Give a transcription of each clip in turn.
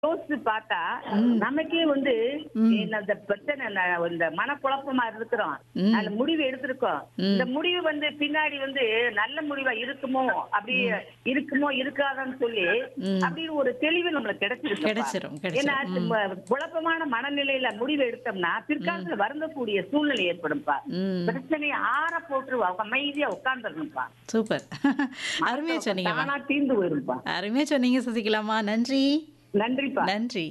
யோசிச்சு பார்த்தா நமக்கே வந்து இந்த இந்த பிரச்சனை இந்த- இந்த மனக்குழப்பமா இருக்கிறோம் ம். அந்த முடிவு எடுத்திருக்கோம் இந்த முடிவு வந்து பின்னாடி வந்து நல்ல முடிவா இருக்குமோ அப்படி இருக்குமோ இருக்காதான்னு சொல்லி ம். அப்படின்னு ஒரு தெளிவு நம்மளுக்கு கிடைச்சிருக்கு கிடைச்சிரும், ஏன்னா கிடைச்சிரும். ம- குழப்பமான மனநிலையில முடிவு எடுத்தோம்னா பிற்காலத்துல வருந்தக்கூடிய சூழ்நிலை ஏற்படும்பா ம் பிரச்சனையை ஆற போட்டு அமைதியா உட்கார்ந்துருக்கும்பா சூப்பர் அருமையா சொன்னீங்கம்மா தானா தீர்ந்து போயிருப்பா அருமையா சொன்னீங்க சசிகலாமா நன்றி நன்றிப்பா நன்றி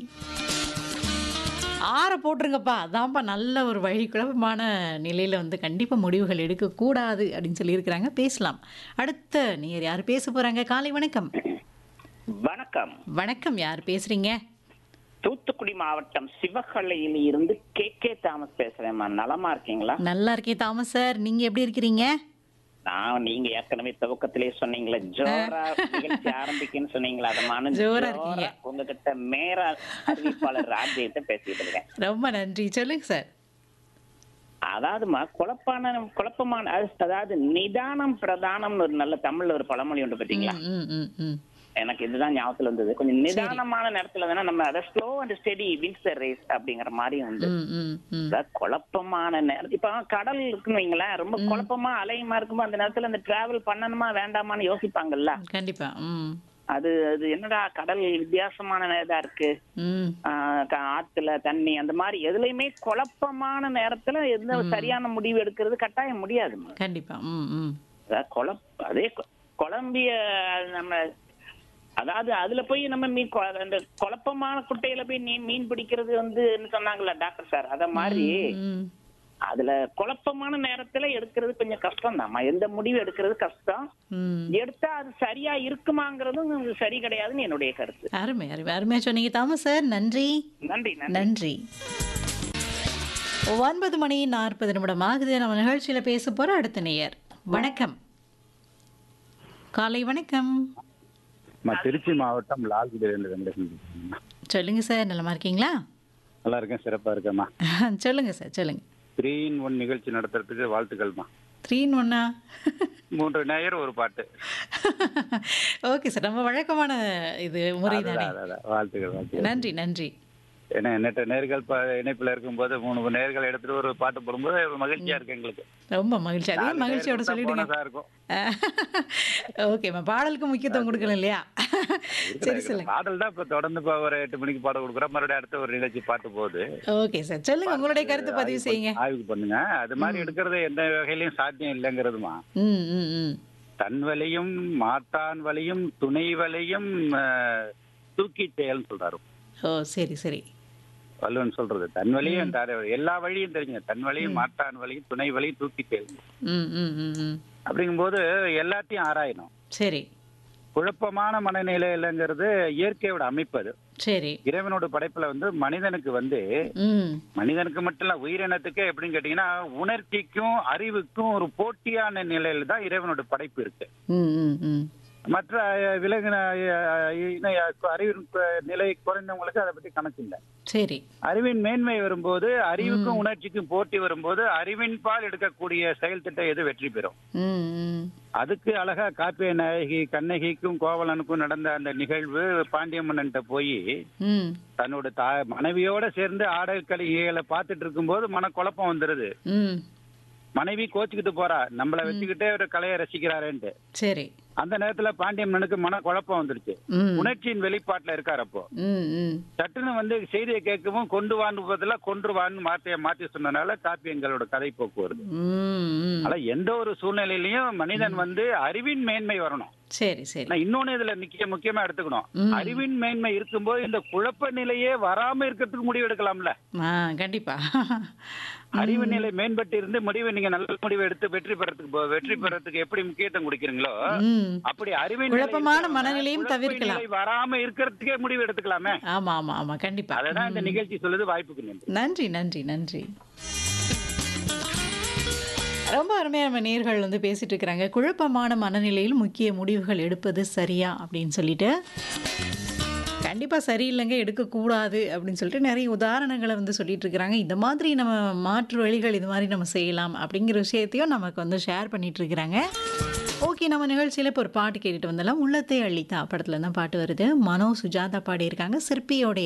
ஆற போட்டுருங்கப்பா அதான்ப்பா நல்ல ஒரு வழி குழப்பமான நிலையில் வந்து கண்டிப்பாக முடிவுகள் எடுக்கக்கூடாது அப்படின்னு சொல்லியிருக்கிறாங்க பேசலாம் அடுத்த நீர் யார் பேச போகிறாங்க காலை வணக்கம் வணக்கம் வணக்கம் யார் பேசுகிறீங்க தூத்துக்குடி மாவட்டம் சிவகலையில் இருந்து கே கே தாமஸ் பேசுறேன்மா நலமா இருக்கீங்களா நல்லா இருக்கேன் தாமஸ் சார் நீங்கள் எப்படி இருக்கிறீங்க நான் நீங்க ஏற்கனவே துவக்கத்திலே சொன்னீங்களே ஜோரா நிகழ்ச்சி ஆரம்பிக்குன்னு சொன்னீங்களா அதமான ஜோரா இருக்கீங்க. உங்ககிட்ட மேர அறிவிப்பாளர் ராஜ்யத்தை பேசிட்டு இருக்கேன் ரொம்ப நன்றி சொல்லுங்க சார் அதாவதுமா குழப்பான குழப்பமான அது- அதாவது நிதானம் பிரதானம்னு ஒரு நல்ல தமிழ்ல ஒரு பழமொழி உண்டு பாத்தீங்களா ம் ம் ம் எனக்கு இதுதான் ஞாபகத்துல வந்தது கொஞ்சம் நிதானமான நேரத்துல வேணா நம்ம அதை slow and steady wins the race அப்படிங்கிற மாதிரி உண்டு ம் ம் ம் அதாவது குழப்பமான நேரம் இப்ப கடல் இருக்குன்னு வைங்களேன் ரொம்ப குழப்பமா அலையுமா இருக்கும்போது அந்த நேரத்துல அந்த டிராவல் பண்ணணுமா வேண்டாமான்னு யோசிப்பாங்கல்ல கண்டிப்பாக ம் அது அது என்னடா கடல் வித்தியாசமான இதா இருக்கு ம் ஆஹ் க- ஆத்துல தண்ணி அந்த மாதிரி எதுலயுமே குழப்பமான நேரத்துல எந்த சரியான முடிவு எடுக்கிறது கட்டாயம் முடியாதுமா கண்டிப்பாக ம் ம் அதாவது குழப்ப அதே கு- குழம்பிய நம்ம அதாவது அதுல போய் நம்ம மீன் கொ- அந்த குழப்பமான குட்டையில போய் நீ மீன் பிடிக்கிறது வந்து சொன்னாங்கல்ல டாக்டர் சார் அத மாதிரி ம் அதுல குழப்பமான நேரத்துல எடுக்கிறது கொஞ்சம் கஷ்டம் தான் எந்த முடிவு எடுக்கிறது கஷ்டம் ம் எடுத்தா அது சரியா இருக்குமாங்கிறதும் சரி கிடையாதுன்னு என்னுடைய கருத்து அருமை அருமை அருமையாக சொன்னீங்க தாமஸ் சார் நன்றி நன்றி நன்றி நன்றி ஒன்பது மணி நாற்பது நிமிடம் ஆகுது நம்ம நிகழ்ச்சியில் பேச போகிற அடுத்த நேயர் வணக்கம் காலை வணக்கம் நான் திருச்சி மாவட்டம் லால்குடியிலிருந்து வெங்கடேசன் பேசுறேன்மா. சொல்லுங்க சார் நலமா இருக்கீங்களா நல்லா இருக்கேன் சிறப்பா இருக்கேம்மா சொல்லுங்க சார் சொல்லுங்க த்ரீ இன் ஒன் நிகழ்ச்சி நடத்துறதுக்கு வாழ்த்துக்கள்மா த்ரீன்னு ஒன்னா மூன்று நேயர் ஒரு பாட்டு ஓகே சார் நம்ம வழக்கமான இது முறை தானே அதான், அதான், வாழ்த்துக்கள் வாழ்த்துக்கள் நன்றி நன்றி ஏன்னா எண்ணற்ற நேர்கள் ப- இணைப்புல இருக்கும்போது மூணு நேர்கள் எடுத்துட்டு ஒரு பாட்டு போடும்போது மகிழ்ச்சியா இருக்கு எங்களுக்கு ரொம்ப மகிழ்ச்சி அதே நாலு மகிழ்ச்சியோட நேயர் சொல்லிடுங்க போனதா இருக்கும் ஓகேம்மா பாடலுக்கு முக்கியத்துவம் கொடுக்கணும் இல்லையா சரி சொல்லுங்க பாடல் தான் இப்ப தொடர்ந்து இப்ப ஒரு எட்டு மணிக்கு பாட கொடுக்குறோம் மறுபடியும் அடுத்த ஒரு நிகழ்ச்சி பாட்டு போகுது ஓகே சார் சொல்லுங்க உங்களுடைய கருத்து பதிவு செய்யுங்க ஆய்வு பண்ணுங்க அது மாதிரி எடுக்கிறது எந்த வகையிலயும் சாத்தியம் இல்லைங்கிறதுமா ம் ம் ம் தன் வலியும் மாட்டான் வலியும் துணை வலியும் அஹ், தூக்கி செயல்னு சொல்றாரு ஓ சரி சரி வள்ளுவன் சொல்றது தன் வழியும் தார வழி. எல்லா வழியும் தெரியுங்க தன் வழியும் மாட்டான் வழியும் துணை வழியும் தூக்கி செயல் ம் ம் ம் ம் அப்படிங்கும்போது எல்லாத்தையும் ஆராயணும் சரி குழப்பமான மனநிலையிலங்கிறது இயற்கையோட அமைப்பு அது சரி இறைவனோட படைப்புல வந்து மனிதனுக்கு வந்து ம் மனிதனுக்கு மட்டும் இல்ல உயிரினத்துக்கு எப்படின்னு கேட்டீங்கன்னா உணர்ச்சிக்கும் அறிவுக்கும் ஒரு போட்டியான நிலையில தான் இறைவனோட படைப்பு இருக்கு ம் ம் ம் மற்ற அஹ், விலங்கின அஹ், இன அறிவின் கு- நிலை குறைந்தவங்களுக்கு அதை பத்தி கணக்கு இல்லை சரி அறிவின் மேன்மை வரும்போது அறிவுக்கும் உணர்ச்சிக்கும் போட்டி வரும்போது அறிவின் பால் எடுக்கக்கூடிய செயல் திட்டம் எது வெற்றி பெறும் ம் ம் அதுக்கு அழகா காப்பிய நாயகி கண்ணகிக்கும் கோவலனுக்கும் நடந்த அந்த நிகழ்வு பாண்டிய மன்னன்ட்ட போய் ம் தன்னோட தா மனைவியோட சேர்ந்து ஆடல் கலிகைகளை பார்த்துட்டு இருக்கும்போது மனக்குழப்பம் வந்துருது ம் மனைவி கோச்சுக்கிட்டு போறா நம்மள வச்சுக்கிட்டே ஒரு கலையை ரசிக்கிறாரேன்ட்டு சரி அந்த நேரத்துல பாண்டிய மன்னனுக்கு மன குழப்பம் வந்துருச்சு ம் உணர்ச்சியின் வெளிப்பாட்டுல இருக்கார் அப்போ ம் ம் சட்டுன்னு வந்து செய்தியை கேட்கவும் கொண்டு வான்னு பதிலா கொன்று வான்னு வார்த்தையை மாத்தி சொன்னனால காப்பியங்களோட கதை போக்கு வருது ம் ம் ஆனா எந்த ஒரு சூழ்நிலையிலயும் மனிதன் வந்து அறிவின் மேன்மை வரணும் சரி சரி ஆனா இன்னொன்னு இதுல முக்கிய முக்கியமா எடுத்துக்கணும் ம். அறிவின் மேன்மை இருக்கும்போது இந்த குழப்ப நிலையே வராம இருக்கிறதுக்கு முடிவு எடுக்கலாம்ல ஆ கண்டிப்பா அறிவு நிலை மேம்பட்டு இருந்து முடிவை நீங்க நல்ல முடிவை எடுத்து வெற்றி பெறத்துக்கு போ- வெற்றி பெறத்துக்கு எப்படி முக்கியத்துவம் கொடுக்கறீங்களோ ம் அப்படி அறிவின் நிலை குழப்பமான இருக்கிறவங்க மனநிலையும் குழப்ப தவிர்க்கலாம். நிலை வராம இருக்கிறதுக்கே முடிவு எடுத்துக்கலாமே ஆமா ஆமா ஆமா கண்டிப்பா அததான் இந்த நிகழ்ச்சி சொல்லுது வாய்ப்புக்கு நன்றி நன்றி நன்றி நன்றி ரொம்ப அருமையாக நம்ம நேர்கள் வந்து பேசிட்டு இருக்கிறாங்க குழப்பமான மனநிலையில் முக்கிய முடிவுகள் எடுப்பது சரியா அப்படின்னு சொல்லிட்டு கண்டிப்பாக சரியில்லைங்க எடுக்கக்கூடாது அப்படின்னு சொல்லிட்டு நிறைய உதாரணங்களை வந்து சொல்லிட்டு இருக்கிறாங்க இந்த மாதிரி நம்ம மாற்று வழிகள் இது மாதிரி நம்ம செய்யலாம் அப்படிங்கிற விஷயத்தையும் நமக்கு வந்து ஷேர் பண்ணிட்டு இருக்கிறாங்க ஓகே நம்ம நிகழ்ச்சியில் இப்போ ஒரு பாட்டு கேட்டுட்டு வந்தலாம் உள்ளத்தை அள்ளித்தா படத்துல தான் பாட்டு வருது மனோ சுஜாதா பாடியிருக்காங்க சிற்பியோடைய